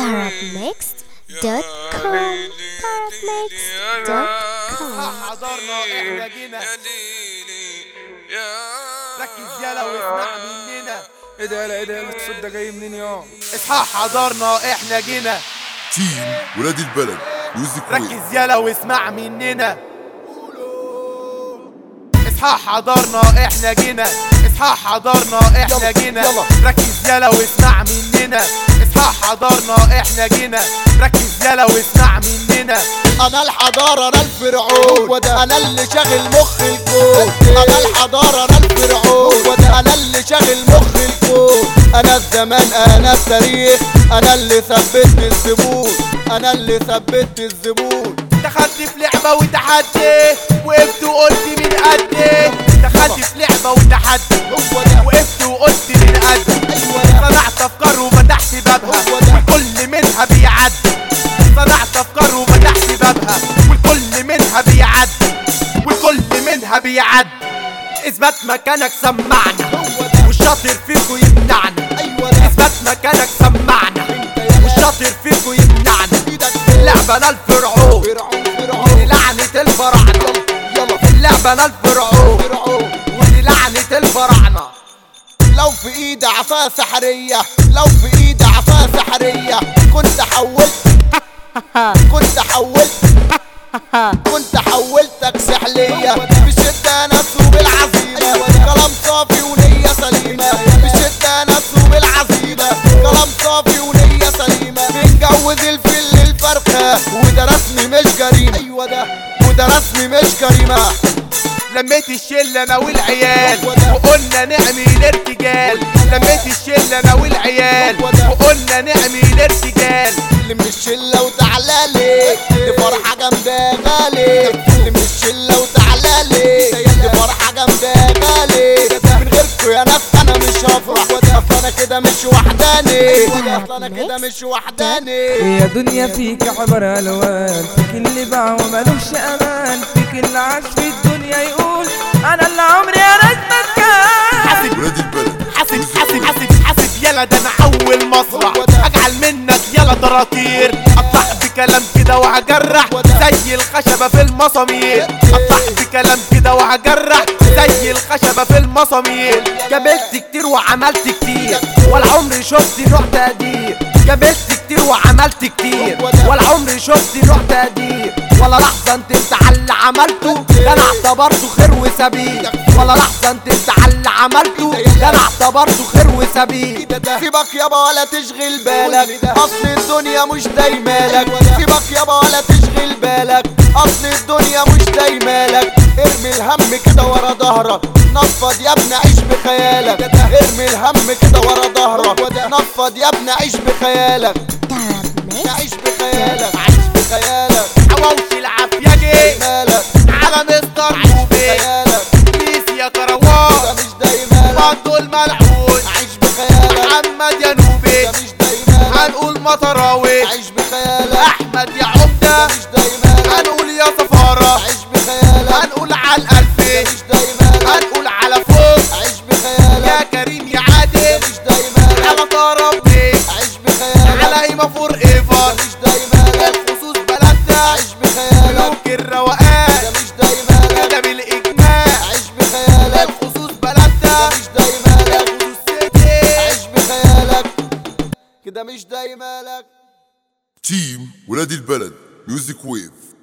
Arabmixed.com Arabmixed.com حضرنا احنا جينا ركز يلا واسمع مننا ايه ده يلا ايه ده يلا الصوت ده جاي منين يا اصحى حضرنا احنا جينا تيم ولاد البلد ميوزك ويف ركز يلا واسمع مننا اصحى حضرنا احنا جينا اصحى حضرنا احنا جينا ركز يلا واسمع مننا اصحى حضرنا احنا جينا ركز يلا واسمع مننا انا الحضارة انا الفرعون انا اللي شاغل مخ الكون انا الحضارة انا الفرعون انا اللي شاغل مخ الكون انا الزمان انا التاريخ انا اللي ثبت الزبون انا اللي ثبت الزبون دخلت في لعبة وتحدي وقفت وقلت من قدي دخلت في لعبة وتحدي هو ده وقفت وقلت من قدي ايوه ده صنعت افكار وفتحت بابها هو ده. والكل منها بيعدي صنعت افكار وفتحت بابها والكل منها بيعدي والكل منها بيعدي اثبت مكانك سمعنا هو ده والشاطر فيكو يمنعنا ايوه ده اثبت مكانك سمعنا انت يا والشاطر فيكو يمنعنا ايدك فين اللعبة انا الفرعون فرعون فرعون لعنة الفراعنة يلا اللعبة انا الفرعون فرعون ودي لعنة الفراعنة لو في ايدي عصا سحرية لو في ايدي عصا سحرية كنت حولت كنت حولت كنت حولتك سحلية بشدة نفسه بالعزيمة كلام صافي ونية سليمة بشدة نفسه بالعزيمة كلام صافي ونية سليمة بنجوز الفل الفرخة وده رسمي مش جريمة ايوه ده وده رسمي مش جريمة لميت الشلة انا والعيال هو ده. وقلنا نعمل الارتجال لميت الشلة انا والعيال هو ده. وقلنا نعمل الارتجال لم الشلة وتعالى لي دي فرحة جامدة غالي لم الشلة وتعالى لي دي فرحة جامدة غالي من غيركوا يا ناس انا مش هفرح اصل انا كده مش وحداني اصل انا كده مش وحداني يا دنيا فيك عبر الوان فيك اللي باع ومالوش امان فيك اللي عاش في الدنيا يقول انا اللي عمري انا اتمكن حاسب ولاد البلد حاسب حاسب حاسب حاسب يلا ده انا اول مسرح هو ده. اجعل منك يلا طراطير اطلع بكلام كده وهجرح هو ده. زي الخشبة في المسامير اطلع بكلام كده وهجرح زي الخشبة في المسامير قابلت كتير وعملت كتير ولا عمري شفت نوع تقدير قابلت كتير وعملت كتير هو ده. ولا عمري شفت نوع تقدير ولا لحظة ندمت على اللي عملته ده انا اعتبرته خير وسبيل ولا لحظة ندمت على اللي عملته ده انا اعتبرته خير وسبيل سيبك يابا ولا تشغل بالك اصل الدنيا مش دايمالك سيبك يابا ولا تشغل بالك اصل الدنيا مش دايمالك ارمي الهم كده ورا ظهرك نفض يا ابني عيش بخيالك ارمي الهم كده ورا ظهرك نفض يا ابني عيش بخيالك Arabmixed عيش بخيالك عيش بخيالك حواوش العافية جه مالك على مستر موبي خيالك بيس يا ده كروان مش دايمالك برضو الملعون عيش بخيالك محمد يا نوبي ده مش دايمالك هنقول مطراوي عيش بخيالك احمد يا ده عمدة مش دايمالك هنقول يا سفارة عيش بخيالك هنقول على ده الألفي مش دايمالك هنقول على فوق عيش يا بخيالك كريم يا ده عادل مش دايمالك على طربي عيش بخيالك على إيما فور ده ايفر مش دايمالك الخصوص بلدنا عيش بخيالك ملوك الروقان ده مش دايمالك كده بالإجماع عيش بخيالك الخصوص ده بلدنا مش دايمالك الخصوص سيتي عيش بخيالك كده مش دايمالك تيم ولاد البلد ميوزك ويف